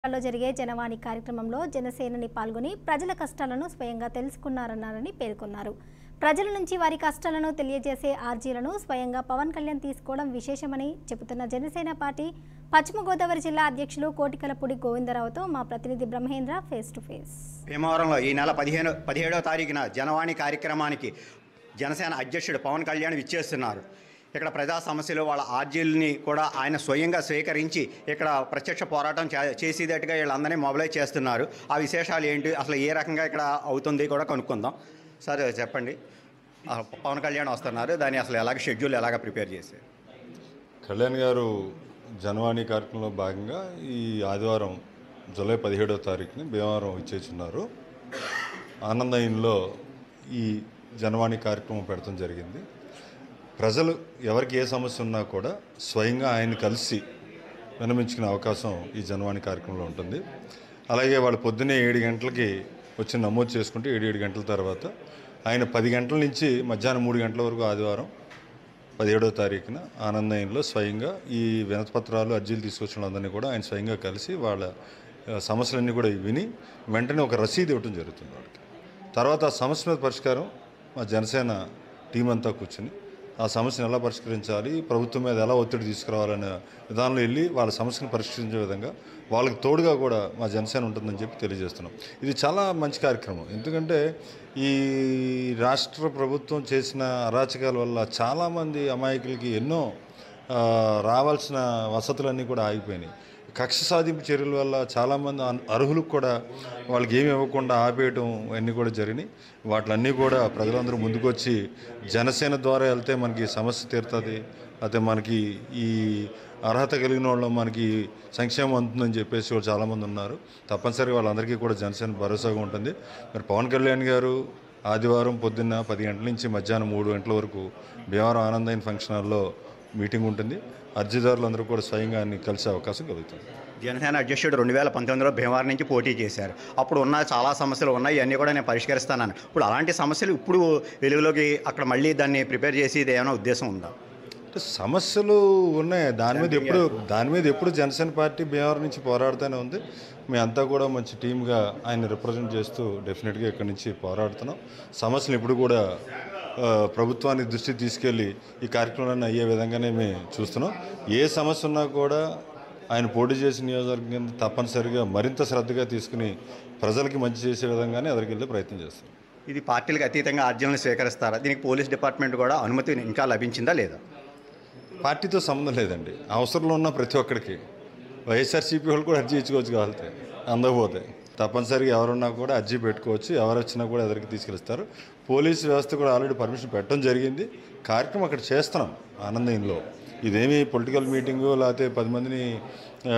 లో జరిగే జనవాణి కార్యక్రమంలో జనసేనని పాల్గొని ప్రజల కష్టాలను స్వయంగా తెలుసుకున్నారన్నారని పేర్కొన్నారు ప్రజల నుంచి వారి కష్టాలను తెలియజేసే ఆర్జీలను స్వయంగా పవన్ కళ్యాణ్ తీసుకోవడం విశేషమని చెబుతున్న జనసేన పార్టీ పశ్చిమ గోదావరి జిల్లా అధ్యక్షులు కోటికలపూడి గోవిందరావుతో మా ప్రతినిధి బ్రహ్మేంద్ర ఫేస్ టు ఫేస్ భీమవరంలో ఈ నెల పదిహేను పదిహేడవ తారీఖున జనవాణి కార్యక్రమానికి జనసేన అధ్యక్షుడు పవన్ కళ్యాణ్ విచ్చేస్తున్నారు ఇక్కడ ప్రజా సమస్యలు వాళ్ళ ఆర్జీలని కూడా ఆయన స్వయంగా స్వీకరించి ఇక్కడ ప్రత్యక్ష పోరాటం చే- చేసేటట్టుగా వీళ్ళందరినీ మొబిలైజ్ చేస్తున్నారు ఆ విశేషాలు ఏంటి అసలు ఏ రకంగా ఇక్కడ అవుతుంది కూడా కనుక్కుందాం సరే చెప్పండి ఆ, పవన్ కళ్యాణ్ వస్తున్నారు దాన్ని అసలు ఎలాగ షెడ్యూల్ ఎలాగ ప్రిపేర్ చేశారు కళ్యాణ్ గారు జనవాణి కార్యక్రమంలో భాగంగా ఈ ఆదివారం జూలై పదిహేడవ తారీఖుని భీమవరం ఇచ్చేస్తున్నారు ఆనందయంలో ఈ జనవాణి కార్యక్రమం పెడతాం జరిగింది ప్రజలు ఎవరికి ఏ సమస్య ఉన్నా కూడా స్వయంగా ఆయన కలిసి వినమించుకునే అవకాశం ఈ జనవాణి కార్యక్రమంలో ఉంటుంది అలాగే వాళ్ళు పొద్దున్నే ఏడు గంటలకి వచ్చి నమోదు చేసుకుంటే ఏడు ఏడు గంటల తర్వాత ఆయన పది గంటల నుంచి మధ్యాహ్నం మూడు గంటల వరకు ఆదివారం పదిహేడవ తారీఖున ఆనందయంలో స్వయంగా ఈ వినతిపత్రాలు అర్జీలు తీసుకొచ్చిన వాళ్ళందరినీ కూడా ఆయన స్వయంగా కలిసి వాళ్ళ ఆ, సమస్యలన్నీ కూడా విని వెంటనే ఒక రసీదు ఇవ్వడం జరుగుతుంది వాళ్ళకి తర్వాత ఆ సమస్య మీద పరిష్కారం మా జనసేన టీం అంతా కూర్చుని ఆ సమస్యను ఎలా పరిష్కరించాలి ప్రభుత్వం మీద ఎలా ఒత్తిడి తీసుకురావాలనే విధానంలో వెళ్ళి వాళ్ళ సమస్యను పరిష్కరించే విధంగా వాళ్ళకి తోడుగా కూడా మా జనసేన ఉంటుందని చెప్పి తెలియజేస్తున్నాం ఇది చాలా మంచి కార్యక్రమం ఎందుకంటే ఈ రాష్ట్ర ప్రభుత్వం చేసిన అరాచకాల వల్ల చాలామంది అమాయకులకి ఎన్నో ఆ, రావాల్సిన వసతులన్నీ కూడా ఆగిపోయినాయి కక్ష సాధింపు చర్యల వల్ల చాలామంది అన్- అర్హులకు కూడా వాళ్ళకి ఏమి ఇవ్వకుండా ఆపేయటం అన్నీ కూడా జరిగినాయి వాటిలన్నీ కూడా ప్రజలందరూ ముందుకొచ్చి జనసేన ద్వారా వెళ్తే మనకి సమస్య తీరుతుంది అయితే మనకి ఈ అర్హత కలిగిన వాళ్ళు మనకి సంక్షేమం అందుతుందని చెప్పేసి కూడా చాలామంది ఉన్నారు తప్పనిసరిగా వాళ్ళందరికీ కూడా జనసేన భరోసాగా ఉంటుంది మరి పవన్ కళ్యాణ్ గారు ఆదివారం పొద్దున్న పది గంటల నుంచి మధ్యాహ్నం మూడు గంటల వరకు భీమవరం ఆనందైన ఫంక్షన్ హాల్లో మీటింగ్ ఉంటుంది అర్జీదారులందరూ కూడా స్వయంగా ఆయన్ని కలిసే అవకాశం కలుగుతుంది జనసేన అధ్యక్షుడు రెండు వేల పంతొమ్మిదిలో భీమవరం నుంచి పోటీ చేశారు అప్పుడు ఉన్న చాలా సమస్యలు ఉన్నాయి ఇవన్నీ కూడా నేను పరిష్కరిస్తానని ఇప్పుడు అలాంటి సమస్యలు ఇప్పుడు వెలుగులోకి అక్కడ మళ్ళీ దాన్ని ప్రిపేర్ చేసి ఇది ఏమైనా ఉద్దేశం ఉందా అంటే సమస్యలు ఉన్నాయి దాని మీద ఎప్పుడు దాని మీద ఎప్పుడు జనసేన పార్టీ భీమవరం నుంచి పోరాడుతూనే ఉంది మేమంతా కూడా మంచి టీమ్గా ఆయన రిప్రజెంట్ చేస్తూ డెఫినెట్గా ఇక్కడి నుంచి పోరాడుతున్నాం సమస్యలు ఇప్పుడు కూడా ఆ, ప్రభుత్వానికి దృష్టి తీసుకెళ్ళి ఈ కార్యక్రమాన్ని అయ్యే విధంగానే మేము చూస్తున్నాం ఏ సమస్య ఉన్నా కూడా ఆయన పోటీ చేసిన నియోజకవర్గం కింద తప్పనిసరిగా మరింత శ్రద్ధగా తీసుకుని ప్రజలకి మంచి చేసే విధంగానే ఎదురుకెళ్ళే ప్రయత్నం చేస్తాం ఇది పార్టీలకు అతీతంగా ఆర్జీలను స్వీకరిస్తారా దీనికి పోలీస్ డిపార్ట్మెంట్ కూడా అనుమతి ఇంకా లభించిందా లేదా పార్టీతో సంబంధం లేదండి అవసరంలో ఉన్న ప్రతి ఒక్కరికి వైఎస్ఆర్సీపీ వాళ్ళు కూడా అర్జీ ఇచ్చుకోవచ్చు కావాలితే అందకపోతే తప్పనిసరిగా ఎవరున్నా కూడా అర్జీ పెట్టుకోవచ్చు ఎవరు వచ్చినా కూడా ఎదురుకి తీసుకెళ్తారు పోలీస్ వ్యవస్థ కూడా ఆల్రెడీ పర్మిషన్ పెట్టడం జరిగింది కార్యక్రమం అక్కడ చేస్తున్నాం ఆనందంలో ఇదేమి పొలిటికల్ మీటింగు లేకపోతే పది మందిని ఆ,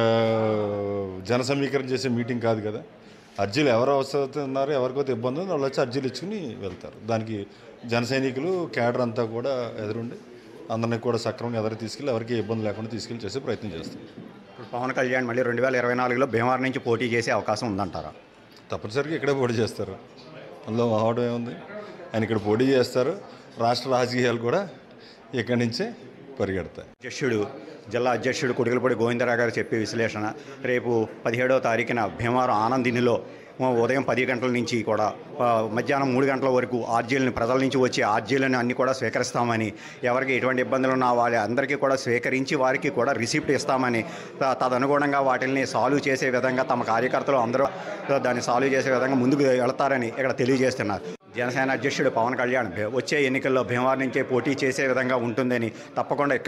జన సమీకరణ చేసే మీటింగ్ కాదు కదా అర్జీలు ఎవరు అవసరం ఉన్నారో ఎవరికైతే ఇబ్బంది ఉందో వాళ్ళు వచ్చి అర్జీలు ఇచ్చుకుని వెళ్తారు దానికి జన సైనికులు క్యాడర్ అంతా కూడా ఎదురుండి అందరినీ కూడా సక్రమంగా ఎదురు తీసుకెళ్ళి ఎవరికి ఇబ్బంది లేకుండా తీసుకెళ్ళి చేసే ప్రయత్నం చేస్తాం ఇప్పుడు పవన్ కళ్యాణ్ మళ్ళీ రెండు వేల ఇరవై నాలుగులో భీమవరం నుంచి పోటీ చేసే అవకాశం ఉందంటారా తప్పనిసరిగా ఇక్కడే పోటీ చేస్తారు అందులో మహోడం ఏముంది ఆయన ఇక్కడ పోటీ చేస్తారు రాష్ట్ర రాజకీయాలు కూడా ఇక్కడి నుంచే పరిగెడతాయి అధ్యక్షుడు జిల్లా అధ్యక్షుడు కొడుకులపూడి గోవిందరావు గారు చెప్పే విశ్లేషణ రేపు పదిహేడవ తారీఖున భీమవరం ఆనందినిలో ఆ, ఉదయం పది గంటల నుంచి కూడా ఆ, మధ్యాహ్నం మూడు గంటల వరకు ఆర్జీలను ప్రజల నుంచి వచ్చే ఆర్జీలను అన్ని కూడా స్వీకరిస్తామని ఎవరికి ఎటువంటి ఇబ్బందులు ఉన్నా వాళ్ళ అందరికీ కూడా స్వీకరించి వారికి కూడా రిసిప్ట్ ఇస్తామని త- తదనుగుణంగా వాటిని సాల్వ్ చేసే విధంగా తమ కార్యకర్తలు అందరూ దాన్ని సాల్వ్ చేసే విధంగా ముందుకు వెళతారని ఇక్కడ తెలియజేస్తున్నారు జనసేన అధ్యక్షుడు పవన్ కళ్యాణ్ భీ- వచ్చే ఎన్నికల్లో భీమవరం నుంచే పోటీ చేసే విధంగా ఉంటుందని తప్పకుండా